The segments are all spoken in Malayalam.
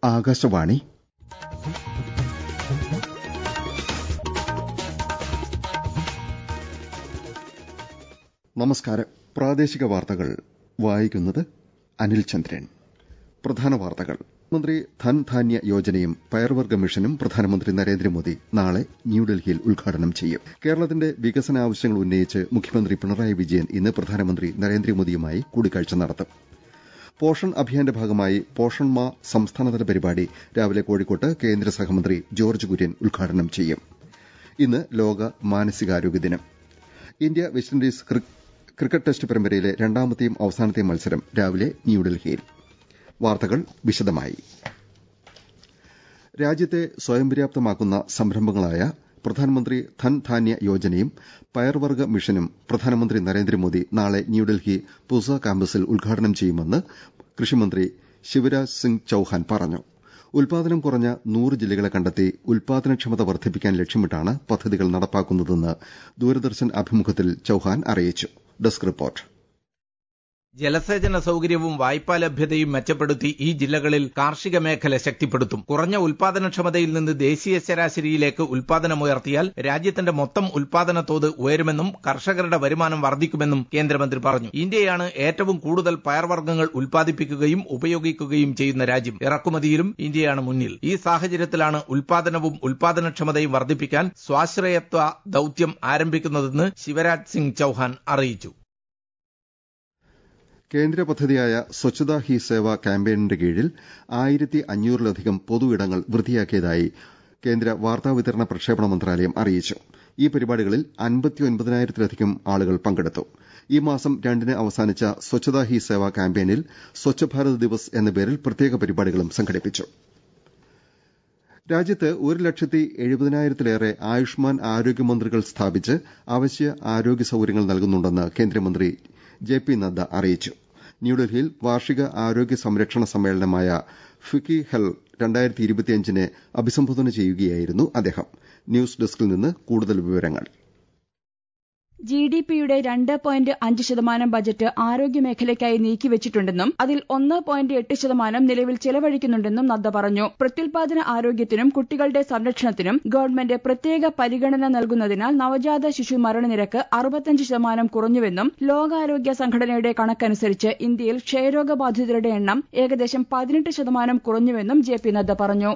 ആകാശവാണി നമസ്കാരം പ്രാദേശിക വാർത്തകൾ വായിക്കുന്നത് അനിൽ ചന്ദ്രൻ പ്രധാന വാർത്തകൾ മന്ത്രി ധൻധാന്യ യോജനയും പയർവർഗ മിഷനും പ്രധാനമന്ത്രി നരേന്ദ്രമോദി നാളെ ന്യൂഡൽഹിയിൽ ഉദ്ഘാടനം ചെയ്യും കേരളത്തിന്റെ വികസന ആവശ്യങ്ങൾ ഉന്നയിച്ച് മുഖ്യമന്ത്രി പിണറായി വിജയൻ ഇന്ന് പ്രധാനമന്ത്രി നരേന്ദ്രമോദിയുമായി കൂടിക്കാഴ്ച നടത്തും പോഷൺ അഭിയാന്റെ ഭാഗമായി പോഷൺ മാ സംസ്ഥാനതല പരിപാടി രാവിലെ കോഴിക്കോട്ട് കേന്ദ്ര സഹമന്ത്രി ജോർജ് കുര്യൻ ഉദ്ഘാടനം ചെയ്യും ഇന്ന് ലോക മാനസികാരോഗ്യ ദിനം ഇന്ത്യ വെസ്റ്റിൻഡീസ് ക്രിക്കറ്റ് ടെസ്റ്റ് പരമ്പരയിലെ രണ്ടാമത്തെയും അവസാനത്തെയും മത്സരം രാവിലെ ന്യൂഡൽഹിയിൽ വാർത്തകൾ വിശദമായി രാജ്യത്തെ സ്വയം പര്യാപ്തമാക്കുന്ന സംരംഭങ്ങളായ പ്രധാനമന്ത്രി ധൻധാന്യ യോജനയും പയർവർഗ മിഷനും പ്രധാനമന്ത്രി നരേന്ദ്രമോദി നാളെ ന്യൂഡൽഹി പൂസ ക്യാമ്പസിൽ ഉദ്ഘാടനം ചെയ്യുമെന്ന് കൃഷിമന്ത്രി ശിവരാജ് സിംഗ് ചൌഹാൻ പറഞ്ഞു ഉൽപാദനം കുറഞ്ഞ നൂറ് ജില്ലകളെ കണ്ടെത്തി ഉൽപാദനക്ഷമത വർദ്ധിപ്പിക്കാൻ ലക്ഷ്യമിട്ടാണ് പദ്ധതികൾ നടപ്പാക്കുന്നതെന്ന് ദൂരദർശൻ അഭിമുഖത്തിൽ ചൌഹാൻ അറിയിച്ചു ഡെസ്ക് റിപ്പോർട്ട് ജലസേചന സൌകര്യവും വായ്പാ ലഭ്യതയും മെച്ചപ്പെടുത്തി ഈ ജില്ലകളിൽ കാർഷിക മേഖല ശക്തിപ്പെടുത്തും കുറഞ്ഞ ഉൽപാദനക്ഷമതയിൽ നിന്ന് ദേശീയ ശരാശരിയിലേക്ക് ഉൽപാദനമുയർത്തിയാൽ രാജ്യത്തിന്റെ മൊത്തം ഉൽപാദന തോത് ഉയരുമെന്നും കർഷകരുടെ വരുമാനം വർദ്ധിക്കുമെന്നും കേന്ദ്രമന്ത്രി പറഞ്ഞു ഇന്ത്യയാണ് ഏറ്റവും കൂടുതൽ പയർവർഗ്ഗങ്ങൾ ഉൽപ്പാദിപ്പിക്കുകയും ഉപയോഗിക്കുകയും ചെയ്യുന്ന രാജ്യം ഇറക്കുമതിയിലും ഇന്ത്യയാണ് മുന്നിൽ ഈ സാഹചര്യത്തിലാണ് ഉൽപാദനവും ഉൽപാദനക്ഷമതയും വർദ്ധിപ്പിക്കാൻ സ്വാശ്രയത്വ ദൌത്യം ആരംഭിക്കുന്നതെന്ന് ശിവരാജ് സിംഗ് ചൌഹാൻ അറിയിച്ചു കേന്ദ്ര പദ്ധതിയായ സ്വച്ഛതാ ഹി സേവ ക്യാമ്പയിനിന്റെ കീഴിൽ ആയിരത്തി അഞ്ഞൂറിലധികം പൊതു ഇടങ്ങൾ വൃത്തിയാക്കിയതായി കേന്ദ്ര വാർത്താവിതരണ പ്രക്ഷേപണ മന്ത്രാലയം അറിയിച്ചു ഈ പരിപാടികളിൽ അൻപത്തിയൊൻപതിനായിരത്തിലധികം ആളുകൾ പങ്കെടുത്തു ഈ മാസം രണ്ടിന് അവസാനിച്ച സ്വച്ഛതാ ഹി സേവ ക്യാമ്പയിനിൽ സ്വച്ഛ ഭാരത് ദിവസ് എന്ന പേരിൽ പ്രത്യേക പരിപാടികളും സംഘടിപ്പിച്ചു രാജ്യത്ത് ഒരു ലക്ഷത്തി എഴുപതിനായിരത്തിലേറെ ആയുഷ്മാൻ ആരോഗ്യമന്ത്രികൾ സ്ഥാപിച്ച് അവശ്യ ആരോഗ്യ സൌകര്യങ്ങൾ നൽകുന്നുണ്ടെന്ന് കേന്ദ്രമന്ത്രി ജെ പി നദ്ദ അറിയിച്ചു ന്യൂഡൽഹിയിൽ വാർഷിക ആരോഗ്യ സംരക്ഷണ സമ്മേളനമായ ഫിക്കി ഹെൽ രണ്ടായിരത്തി ഇരുപത്തിയഞ്ചിനെ അഭിസംബോധന ചെയ്യുകയായിരുന്നു അദ്ദേഹം ന്യൂസ് ഡെസ്കിൽ നിന്ന് കൂടുതൽ വിവരങ്ങൾ ജി ഡി പിയുടെ രണ്ട് പോയിന്റ് അഞ്ച് ശതമാനം ബജറ്റ് ആരോഗ്യമേഖലയ്ക്കായി നീക്കിവച്ചിട്ടുണ്ടെന്നും അതിൽ ഒന്ന് പോയിന്റ് എട്ട് ശതമാനം നിലവിൽ ചെലവഴിക്കുന്നുണ്ടെന്നും നദ്ദ പറഞ്ഞു പ്രത്യുൽപാദന ആരോഗ്യത്തിനും കുട്ടികളുടെ സംരക്ഷണത്തിനും ഗവൺമെന്റ് പ്രത്യേക പരിഗണന നൽകുന്നതിനാൽ നവജാത ശിശു മരണനിരക്ക് അറുപത്തഞ്ച് ശതമാനം കുറഞ്ഞുവെന്നും ലോകാരോഗ്യ സംഘടനയുടെ കണക്കനുസരിച്ച് ഇന്ത്യയിൽ ക്ഷയരോഗബാധിതരുടെ എണ്ണം ഏകദേശം പതിനെട്ട് ശതമാനം കുറഞ്ഞുവെന്നും ജെ പി നദ്ദ പറഞ്ഞു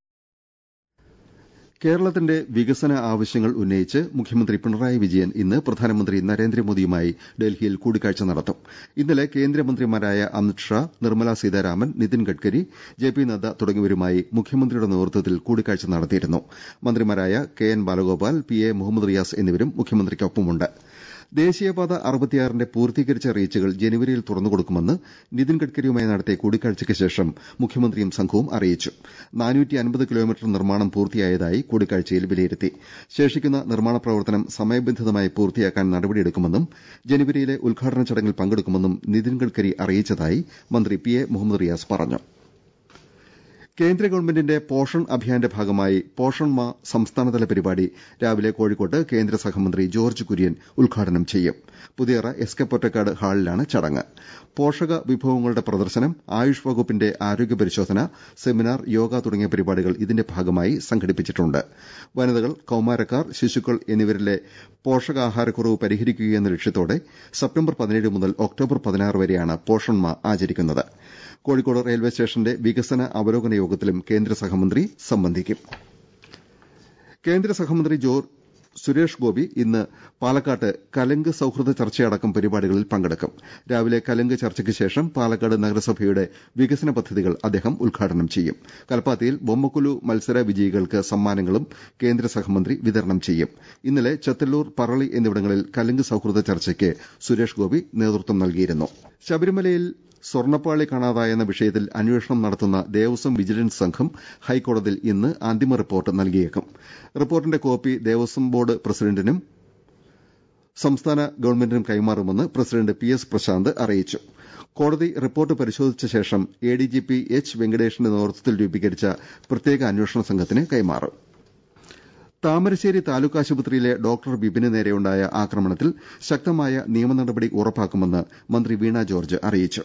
കേരളത്തിന്റെ വികസന ആവശ്യങ്ങൾ ഉന്നയിച്ച് മുഖ്യമന്ത്രി പിണറായി വിജയൻ ഇന്ന് പ്രധാനമന്ത്രി നരേന്ദ്രമോദിയുമായി ഡൽഹിയിൽ കൂടിക്കാഴ്ച നടത്തും ഇന്നലെ കേന്ദ്രമന്ത്രിമാരായ അമിത്ഷാ നിർമ്മല സീതാരാമൻ നിതിൻ ഗഡ്കരി ജെ പി നദ്ദ തുടങ്ങിയവരുമായി മുഖ്യമന്ത്രിയുടെ നേതൃത്വത്തിൽ കൂടിക്കാഴ്ച നടത്തിയിരുന്നു മന്ത്രിമാരായ K N Balagopal P A Muhammad Riyas എന്നിവരും മുഖ്യമന്ത്രിക്കൊപ്പമുണ്ട് ദേശീയപാത അറുപത്തിയാറിന്റെ പൂർത്തീകരിച്ച റീച്ചുകൾ ജനുവരിയിൽ തുറന്നുകൊടുക്കുമെന്ന് നിതിൻ ഗഡ്കരിയുമായി നടത്തിയ കൂടിക്കാഴ്ചയ്ക്ക് ശേഷം മുഖ്യമന്ത്രിയും സംഘവും അറിയിച്ചു കിലോമീറ്റർ നിർമ്മാണം പൂർത്തിയായതായി കൂടിക്കാഴ്ചയിൽ വിലയിരുത്തി ശേഷിക്കുന്ന നിർമ്മാണ പ്രവർത്തനം സമയബന്ധിതമായി പൂർത്തിയാക്കാൻ നടപടിയെടുക്കുമെന്നും ജനുവരിയിലെ ഉദ്ഘാടന ചടങ്ങിൽ പങ്കെടുക്കുമെന്നും നിതിൻ ഗഡ്കരി അറിയിച്ചതായി മന്ത്രി പി എ മുഹമ്മദ് റിയാസ് പറഞ്ഞു കേന്ദ്ര ഗവൺമെന്റിന്റെ പോഷൺ അഭിയാന്റെ ഭാഗമായി പോഷൺ മാ സംസ്ഥാനതല പരിപാടി രാവിലെ കോഴിക്കോട്ട് കേന്ദ്ര സഹമന്ത്രി ജോർജ് കുര്യൻ ഉദ്ഘാടനം ചെയ്യും പുതിയറ എസ് കെ പൊറ്റക്കാട് ഹാളിലാണ് ചടങ്ങ് പോഷക വിഭവങ്ങളുടെ പ്രദർശനം ആയുഷ് വകുപ്പിന്റെ ആരോഗ്യ പരിശോധന സെമിനാർ യോഗ തുടങ്ങിയ പരിപാടികൾ ഇതിന്റെ ഭാഗമായി സംഘടിപ്പിച്ചിട്ടുണ്ട് വനിതകൾ കൌമാരക്കാർ ശിശുക്കൾ എന്നിവരിലെ പോഷകാഹാരക്കുറവ് പരിഹരിക്കുകയെന്ന ലക്ഷ്യത്തോടെ സെപ്റ്റംബർ പതിനേഴ് മുതൽ ഒക്ടോബർ പതിനാറ് വരെയാണ് പോഷൺ മാ ആചരിക്കുന്നത് കോഴിക്കോട് റെയിൽവേ സ്റ്റേഷന്റെ വികസന അവലോകന യോഗത്തിലും കേന്ദ്ര സഹമന്ത്രി സംബന്ധിക്കും കേന്ദ്ര സഹമന്ത്രി ജോർജ് സുരേഷ് ഗോപി ഇന്ന് പാലക്കാട്ട് കലങ്ക് സൌഹൃദ ചർച്ചയടക്കം പരിപാടികളിൽ പങ്കെടുക്കും രാവിലെ കലങ്ക് ചർച്ചയ്ക്ക് ശേഷം പാലക്കാട് നഗരസഭയുടെ വികസന പദ്ധതികൾ അദ്ദേഹം ഉദ്ഘാടനം ചെയ്യും കൽപ്പാത്തിയിൽ ബൊമ്മക്കുലു മത്സര വിജയികൾക്ക് സമ്മാനങ്ങളും കേന്ദ്ര സഹമന്ത്രി വിതരണം ചെയ്യും ഇന്നലെ ചത്തല്ലൂർ പറളി എന്നിവിടങ്ങളിൽ കലങ്ക് സൌഹൃദ ചർച്ചയ്ക്ക് സുരേഷ് ഗോപി നേതൃത്വം നൽകിയിരുന്നു ശബരിമലയിൽ സ്വർണ്ണപ്പാളി കാണാതായെന്ന വിഷയത്തിൽ അന്വേഷണം നടത്തുന്ന ദേവസ്വം വിജിലൻസ് സംഘം ഹൈക്കോടതിയിൽ ഇന്ന് അന്തിമ റിപ്പോർട്ട് നൽകിയേക്കും റിപ്പോർട്ടിന്റെ കോപ്പി ദേവസ്വം ബോർഡ് പ്രസിഡന്റിനും സംസ്ഥാന ഗവൺമെന്റിനും കൈമാറുമെന്ന് പ്രസിഡന്റ് പി എസ് പ്രശാന്ത് അറിയിച്ചു കോടതി റിപ്പോർട്ട് പരിശോധിച്ച ശേഷം എഡിജിപി എച്ച് വെങ്കടേഷിന്റെ നേതൃത്വത്തിൽ രൂപീകരിച്ച പ്രത്യേക അന്വേഷണ സംഘത്തിന് കൈമാറും താമരശ്ശേരി താലൂക്ക് ആശുപത്രിയിലെ ഡോക്ടർ വിപിന് നേരെയുണ്ടായ ആക്രമണത്തിൽ ശക്തമായ നിയമ നടപടി ഉറപ്പാക്കുമെന്ന് മന്ത്രി വീണ ജോർജ് അറിയിച്ചു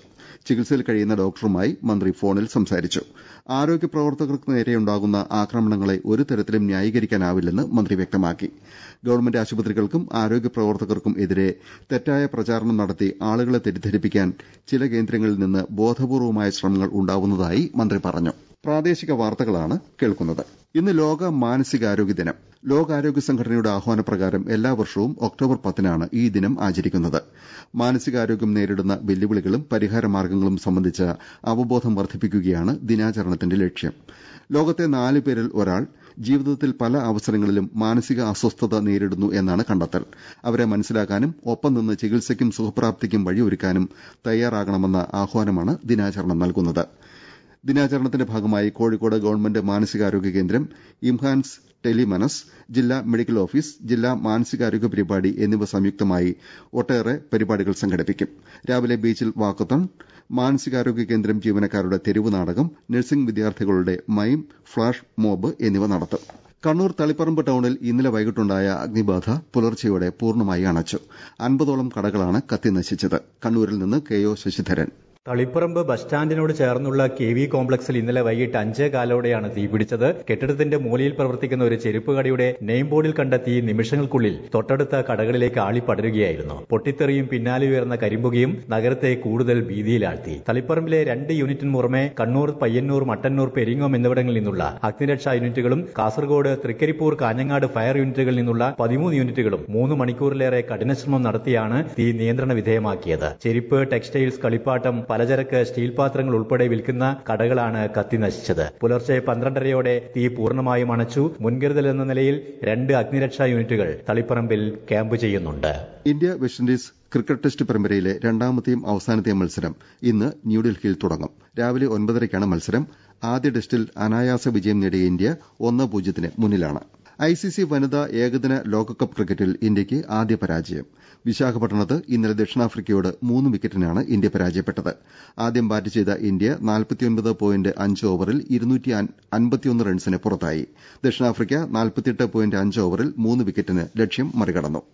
ചികിത്സയിൽ കഴിയുന്ന ഡോക്ടറുമായി മന്ത്രി ഫോണിൽ സംസാരിച്ചു ആരോഗ്യ പ്രവർത്തകർക്ക് നേരെയുണ്ടാകുന്ന ആക്രമണങ്ങളെ ഒരു തരത്തിലും ന്യായീകരിക്കാനാവില്ലെന്ന് മന്ത്രി വ്യക്തമാക്കി ഗവൺമെന്റ് ആശുപത്രികൾക്കും ആരോഗ്യ പ്രവർത്തകർക്കും എതിരെ തെറ്റായ പ്രചാരണം നടത്തി ആളുകളെ തെറ്റിദ്ധരിപ്പിക്കാൻ ചില കേന്ദ്രങ്ങളിൽ നിന്ന് ബോധപൂർവമായ ശ്രമങ്ങൾ ഉണ്ടാവുന്നതായി മന്ത്രി പറഞ്ഞു പ്രാദേശിക വാർത്തകളാണ് കേൾക്കുന്നത് ഇന്ന് ലോക മാനസികാരോഗ്യ ദിനം ലോകാരോഗ്യ സംഘടനയുടെ ആഹ്വാനപ്രകാരം എല്ലാ വർഷവും ഒക്ടോബർ പത്തിനാണ് ഈ ദിനം ആചരിക്കുന്നത് മാനസികാരോഗ്യം നേരിടുന്ന വെല്ലുവിളികളും പരിഹാര മാർഗ്ഗങ്ങളും സംബന്ധിച്ച അവബോധം വർദ്ധിപ്പിക്കുകയാണ് ദിനാചരണത്തിന്റെ ലക്ഷ്യം ലോകത്തെ നാല് പേരിൽ ഒരാൾ ജീവിതത്തിൽ പല അവസരങ്ങളിലും മാനസിക അസ്വസ്ഥത നേരിടുന്നു എന്നാണ് കണ്ടെത്തൽ അവരെ മനസ്സിലാക്കാനും ഒപ്പം നിന്ന് ചികിത്സയ്ക്കും സുഖപ്രാപ്തിക്കും വഴിയൊരുക്കാനും തയ്യാറാകണമെന്ന ആഹ്വാനമാണ് ദിനാചരണം നൽകുന്നത് ദിനാചരണത്തിന്റെ ഭാഗമായി കോഴിക്കോട് ഗവൺമെന്റ് മാനസികാരോഗ്യ കേന്ദ്രം ഇംഹാൻസ് ടെലിമനസ് ജില്ലാ മെഡിക്കൽ ഓഫീസ് ജില്ലാ മാനസികാരോഗ്യ പരിപാടി എന്നിവ സംയുക്തമായി ഒട്ടേറെ പരിപാടികൾ സംഘടിപ്പിക്കും രാവിലെ ബീച്ചിൽ വാക്കത്തോൺ മാനസികാരോഗ്യ കേന്ദ്രം ജീവനക്കാരുടെ തെരുവ് നാടകം നഴ്സിംഗ് വിദ്യാർത്ഥികളുടെ മൈം ഫ്ളാഷ് മോബ് എന്നിവ നടത്തും കണ്ണൂർ തളിപ്പറമ്പ് ടൌണിൽ ഇന്നലെ വൈകിട്ടുണ്ടായ അഗ്നിബാധ പുലർച്ചെയോടെ പൂർണ്ണമായി അണച്ചു അൻപതോളം കടകളാണ് കത്തിനശിച്ചത് കണ്ണൂരിൽ നിന്ന് K O Sasidharan Taliparamba bus സ്റ്റാൻഡിനോട് ചേർന്നുള്ള കെ വി കോംപ്ലക്സിൽ ഇന്നലെ വൈകിട്ട് അഞ്ചേ കാലോടെയാണ് തീപിടിച്ചത് കെട്ടിടത്തിന്റെ മൂലയിൽ പ്രവർത്തിക്കുന്ന ഒരു ചെരുപ്പ് കടയുടെ നെയിം ബോർഡിൽ കണ്ട തീ നിമിഷങ്ങൾക്കുള്ളിൽ തൊട്ടടുത്ത കടകളിലേക്ക് ആളിപ്പടരുകയായിരുന്നു പൊട്ടിത്തെറിയും പിന്നാലെ ഉയർന്ന കരിമ്പുകയും നഗരത്തെ കൂടുതൽ ഭീതിയിലാഴ്ത്തി തളിപ്പറമ്പിലെ രണ്ട് യൂണിറ്റിന് പുറമെ കണ്ണൂർ പയ്യന്നൂർ മട്ടന്നൂർ പെരിങ്ങോം എന്നിവിടങ്ങളിൽ നിന്നുള്ള അഗ്നിരക്ഷാ യൂണിറ്റുകളും കാസർഗോഡ് തൃക്കരിപ്പൂർ കാഞ്ഞങ്ങാട് ഫയർ യൂണിറ്റുകളിൽ നിന്നുള്ള പതിമൂന്ന് യൂണിറ്റുകളും മൂന്ന് മണിക്കൂറിലേറെ കഠിനശ്രമം നടത്തിയാണ് തീ നിയന്ത്രണ വിധേയമാക്കിയത് ചെരുപ്പ് ടെക്സ്റ്റൈൽസ് കളിപ്പാട്ടം പലചരക്ക് സ്റ്റീൽ പാത്രങ്ങൾ ഉൾപ്പെടെ വിൽക്കുന്ന കടകളാണ് കത്തി നശിച്ചത് പുലർച്ചെ പന്ത്രണ്ടരയോടെ തീ പൂർണ്ണമായും അണച്ചു മുൻകരുതൽ എന്ന നിലയിൽ രണ്ട് അഗ്നിരക്ഷാ യൂണിറ്റുകൾ തളിപ്പറമ്പിൽ ക്യാമ്പ് ചെയ്യുന്നുണ്ട് India West Indies cricket test പരമ്പരയിലെ രണ്ടാമത്തെയും അവസാനത്തെയും മത്സരം ഇന്ന് ന്യൂഡൽഹിയിൽ തുടങ്ങും രാവിലെ ഒൻപതരയ്ക്കാണ് മത്സരം ആദ്യ ടെസ്റ്റിൽ അനായാസ വിജയം നേടിയ ഇന്ത്യ ഒന്ന് പൂജ്യത്തിന് മുന്നിലാണ് ഐസിസി വനിതാ ഏകദിന ലോകകപ്പ് ക്രിക്കറ്റിൽ ഇന്ത്യയ്ക്ക് ആദ്യ പരാജയം വിശാഖപട്ടണത്ത് ഇന്നലെ ദക്ഷിണാഫ്രിക്കയോട് മൂന്ന് വിക്കറ്റിനാണ് ഇന്ത്യ പരാജയപ്പെട്ടത് ആദ്യം ബാറ്റ് ചെയ്ത ഇന്ത്യ നാൽപ്പത്തിയൊൻപത് പോയിന്റ് അഞ്ച് ഓവറിൽ ഇരുന്നൂറ്റി അൻപത്തിയൊന്ന് റൺസിന് പുറത്തായി ദക്ഷിണാഫ്രിക്ക നാൽപ്പത്തിയെട്ട് പോയിന്റ് അഞ്ച് ഓവറിൽ മൂന്ന് വിക്കറ്റിന് ലക്ഷ്യം മറികടന്നു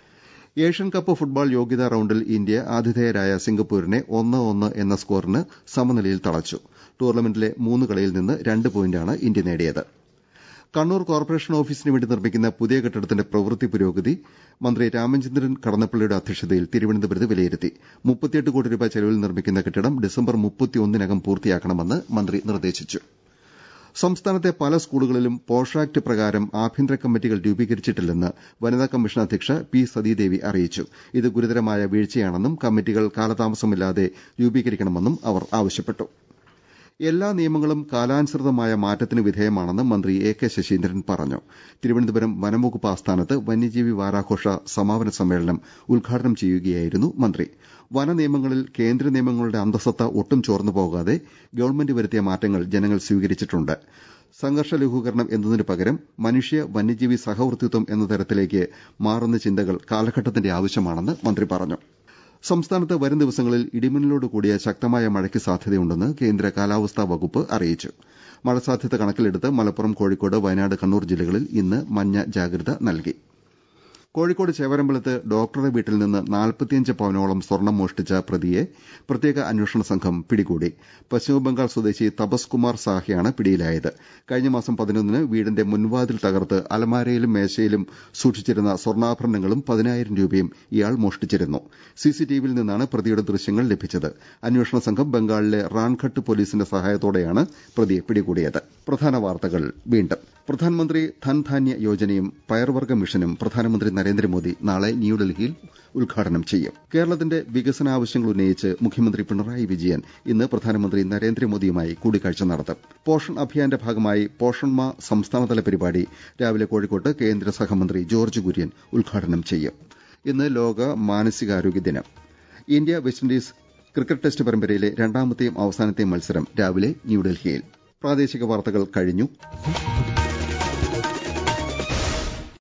ഏഷ്യൻ കപ്പ് ഫുട്ബോൾ യോഗ്യതാ റൌണ്ടിൽ ഇന്ത്യ ആതിഥേയരായ സിംഗപ്പൂരിനെ ഒന്ന് ഒന്ന് എന്ന സ്കോറിന് സമനിലയിൽ തളച്ചു ടൂർണമെന്റിലെ മൂന്ന് കളിയിൽ നിന്ന് രണ്ട് പോയിന്റാണ് ഇന്ത്യ നേടിയത് കണ്ണൂർ കോർപ്പറേഷൻ ഓഫീസിന് വേണ്ടി നിർമ്മിക്കുന്ന പുതിയ കെട്ടിടത്തിന്റെ പ്രവൃത്തി പുരോഗതി മന്ത്രി രാമചന്ദ്രൻ കടന്നപ്പള്ളിയുടെ അധ്യക്ഷതയിൽ തിരുവനന്തപുരത്ത് വിലയിരുത്തി മുപ്പത്തിയെട്ട് കോടി രൂപ ചെലവിൽ നിർമ്മിക്കുന്ന കെട്ടിടം ഡിസംബർ മുപ്പത്തിയൊന്നിനകം പൂർത്തിയാക്കണമെന്ന് മന്ത്രി നിർദ്ദേശിച്ചു സംസ്ഥാനത്തെ പല സ്കൂളുകളിലും പോഷാക്ട് പ്രകാരം ആഭ്യന്തര കമ്മിറ്റികൾ രൂപീകരിച്ചിട്ടില്ലെന്ന് വനിതാ കമ്മീഷൻ അധ്യക്ഷ പി സതീദേവി അറിയിച്ചു ഇത് ഗുരുതരമായ വീഴ്ചയാണെന്നും കമ്മിറ്റികൾ കാലതാമസമില്ലാതെ രൂപീകരിക്കണമെന്നും അവർ ആവശ്യപ്പെട്ടു എല്ലാ നിയമങ്ങളും കാലാനുസൃതമായ മാറ്റത്തിന് വിധേയമാണെന്ന് മന്ത്രി എ കെ ശശീന്ദ്രൻ പറഞ്ഞു തിരുവനന്തപുരം വനംവകുപ്പ് ആസ്ഥാനത്ത് വന്യജീവി വാരാഘോഷ സമാപന സമ്മേളനം ഉദ്ഘാടനം ചെയ്യുകയായിരുന്നു മന്ത്രി വനനിയമങ്ങളിൽ കേന്ദ്ര നിയമങ്ങളുടെ അന്തസത്ത ഒട്ടും ചോർന്നു പോകാതെ ഗവൺമെന്റ് വരുത്തിയ മാറ്റങ്ങൾ ജനങ്ങൾ സ്വീകരിച്ചിട്ടുണ്ട് സംഘർഷ ലഘൂകരണം എന്നതിനു പകരം മനുഷ്യ വന്യജീവി സഹവർത്തിത്വം എന്ന തരത്തിലേക്ക് മാറുന്ന ചിന്തകൾ കാലഘട്ടത്തിന്റെ ആവശ്യമാണെന്ന് മന്ത്രി പറഞ്ഞു സംസ്ഥാനത്ത് വരും ദിവസങ്ങളിൽ ഇടിമിന്നലോട് കൂടിയ ശക്തമായ മഴയ്ക്ക് സാധ്യതയുണ്ടെന്ന് കേന്ദ്ര കാലാവസ്ഥാ വകുപ്പ് അറിയിച്ചു മഴ സാധ്യത കണക്കിലെടുത്ത് മലപ്പുറം കോഴിക്കോട് വയനാട് കണ്ണൂർ ജില്ലകളിൽ ഇന്ന് മഞ്ഞ ജാഗ്രത നൽകി കോഴിക്കോട് ചേവരമ്പലത്ത് ഡോക്ടറുടെ വീട്ടിൽ നിന്ന് നാൽപ്പത്തിയഞ്ച് പവനോളം സ്വർണം മോഷ്ടിച്ച പ്രതിയെ പ്രത്യേക അന്വേഷണ സംഘം പിടികൂടി പശ്ചിമബംഗാൾ സ്വദേശി തപസ് കുമാർ സാഹിയാണ് പിടിയിലായത് കഴിഞ്ഞ മാസം പതിനൊന്നിന് വീടിന്റെ മുൻവാതിൽ തകർത്ത് അലമാരയിലും മേശയിലും സൂക്ഷിച്ചിരുന്ന സ്വർണ്ണാഭരണങ്ങളും പതിനായിരം രൂപയും ഇയാൾ മോഷ്ടിച്ചിരുന്നു സിസിടിവിയിൽ നിന്നാണ് പ്രതിയുടെ ദൃശ്യങ്ങൾ ലഭിച്ചത് അന്വേഷണ സംഘം ബംഗാളിലെ റാൻഘട്ട് പോലീസിന്റെ സഹായത്തോടെയാണ് പ്രതിയെ പിടികൂടിയത് പ്രധാന വാർത്തകൾ വീണ്ടും പ്രധാനമന്ത്രി ധൻധാന്യ യോജനയും പയർവർഗ്ഗ മിഷനും പ്രധാനമന്ത്രി നരേന്ദ്രമോദി നാളെ ന്യൂഡൽഹിയിൽ ഉദ്ഘാടനം ചെയ്യും കേരളത്തിന്റെ വികസനാവശ്യങ്ങൾ ഉന്നയിച്ച് മുഖ്യമന്ത്രി പിണറായി വിജയൻ ഇന്ന് പ്രധാനമന്ത്രി നരേന്ദ്രമോദിയുമായി കൂടിക്കാഴ്ച നടത്തും പോഷൺ അഭിയാന്റെ ഭാഗമായി പോഷൺമ സംസ്ഥാനതല പരിപാടി രാവിലെ കോഴിക്കോട്ട് കേന്ദ്ര സഹമന്ത്രി ജോർജ് കുര്യൻ ഉദ്ഘാടനം ചെയ്യും ഇന്ന് ലോക മാനസികാരോഗ്യ ദിനം India West Indies cricket test പരമ്പരയിലെ രണ്ടാമത്തെയും അവസാനത്തെയും മത്സരം രാവിലെ ന്യൂഡൽഹിയിൽ പ്രാദേശിക വാർത്തകൾ കഴിഞ്ഞു